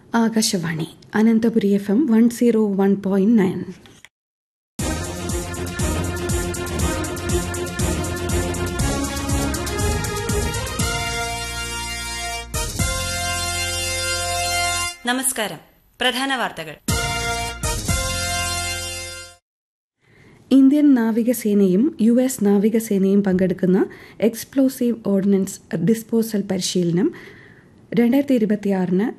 Akashvani Ananthapuri F M one zero one point nine നമസ്കാരം പ്രധാന വാർത്തകൾ ഇന്ത്യൻ നാവികസേനയും യു എസ് നാവികസേനയും പങ്കെടുക്കുന്ന എക്സ്പ്ലോസീവ് ഓർഡിനൻസ് ഡിസ്പോസൽ പരിശീലനം രണ്ടായിരത്തി ഇരുപത്തിയാറിന്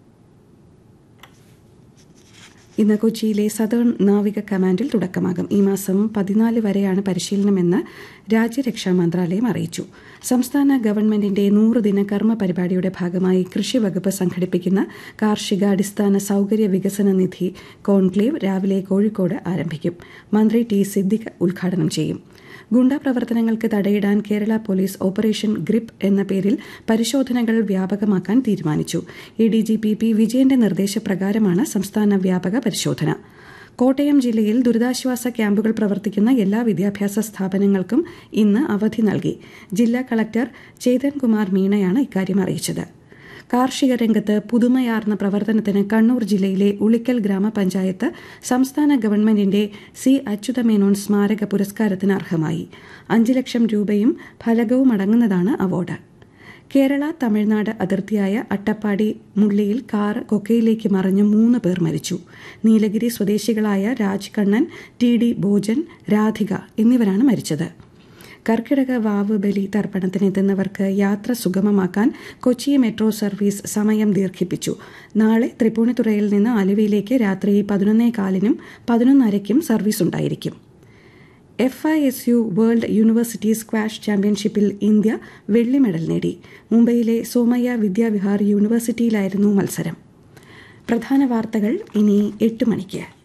ഇന്ന് കൊച്ചിയിലെ സതേൺ നാവിക കമാൻഡിൽ തുടക്കമാകും ഈ മാസം പതിനാല് വരെയാണ് പരിശീലനമെന്ന് രാജ്യരക്ഷാ മന്ത്രാലയം അറിയിച്ചു സംസ്ഥാന ഗവൺമെന്റിന്റെ നൂറ് ദിന കർമ്മ പരിപാടിയുടെ ഭാഗമായി കൃഷി വകുപ്പ് സംഘടിപ്പിക്കുന്ന കാർഷിക അടിസ്ഥാന സൌകര്യ വികസന നിധി കോൺക്ലേവ് രാവിലെ കോഴിക്കോട് ആരംഭിക്കും മന്ത്രി ടി സിദ്ദിഖ് ഉദ്ഘാടനം ചെയ്യും ഗുണ്ടാ പ്രവർത്തനങ്ങൾക്ക് തടയിടാൻ കേരള പോലീസ് ഓപ്പറേഷൻ ഗ്രിപ്പ് എന്ന പേരിൽ പരിശോധനകൾ വ്യാപകമാക്കാൻ തീരുമാനിച്ചു A D G P P വിജയന്റെ നിർദ്ദേശപ്രകാരമാണ് സംസ്ഥാന വ്യാപക പരിശോധന കോട്ടയം ജില്ലയിൽ ദുരിതാശ്വാസ ക്യാമ്പുകൾ പ്രവർത്തിക്കുന്ന എല്ലാ വിദ്യാഭ്യാസ സ്ഥാപനങ്ങൾക്കും ഇന്ന് അവധി നൽകി ജില്ലാ കളക്ടർ ചേതൻകുമാർ മീണയാണ് ഇക്കാര്യം അറിയിച്ചത് കാർഷിക രംഗത്ത് പുതുമയാർന്ന പ്രവർത്തനത്തിന് കണ്ണൂർ ജില്ലയിലെ ഉളിക്കൽ ഗ്രാമപഞ്ചായത്ത് സംസ്ഥാന ഗവൺമെന്റിന്റെ സി അച്യുതമേനോൻ സ്മാരക പുരസ്കാരത്തിന് അർഹമായി അഞ്ച് ലക്ഷം രൂപയും ഫലകവും അടങ്ങുന്നതാണ് അവാർഡ് കേരള തമിഴ്നാട് അതിർത്തിയായ അട്ടപ്പാടി മുള്ളിയിൽ കാർ കൊക്കയിലേക്ക് മറിഞ്ഞ് മൂന്ന് പേർ മരിച്ചു നീലഗിരി സ്വദേശികളായ രാജ് കണ്ണൻ ടി ഡി ഭോജൻ രാധിക എന്നിവരാണ് മരിച്ചത് കർക്കിടക വാവ് ബലി തർപ്പണത്തിനെത്തുന്നവർക്ക് യാത്ര സുഗമമാക്കാൻ കൊച്ചി മെട്രോ സർവീസ് സമയം ദീർഘിപ്പിച്ചു നാളെ തൃപ്പൂണിത്തുറയിൽ നിന്ന് ആലുവയിലേക്ക് രാത്രി പതിനൊന്നേ കാലിനും പതിനൊന്നരയ്ക്കും സർവീസ് ഉണ്ടായിരിക്കും F I S U world university squash ചാമ്പ്യൻഷിപ്പിൽ ഇന്ത്യ വെള്ളി മെഡൽ നേടി മുംബൈയിലെ സോമയ്യ വിദ്യാവിഹാർ യൂണിവേഴ്സിറ്റിയിലായിരുന്നു മത്സരം പ്രധാന വാർത്തകൾ ഇനി എട്ട് മണിക്ക്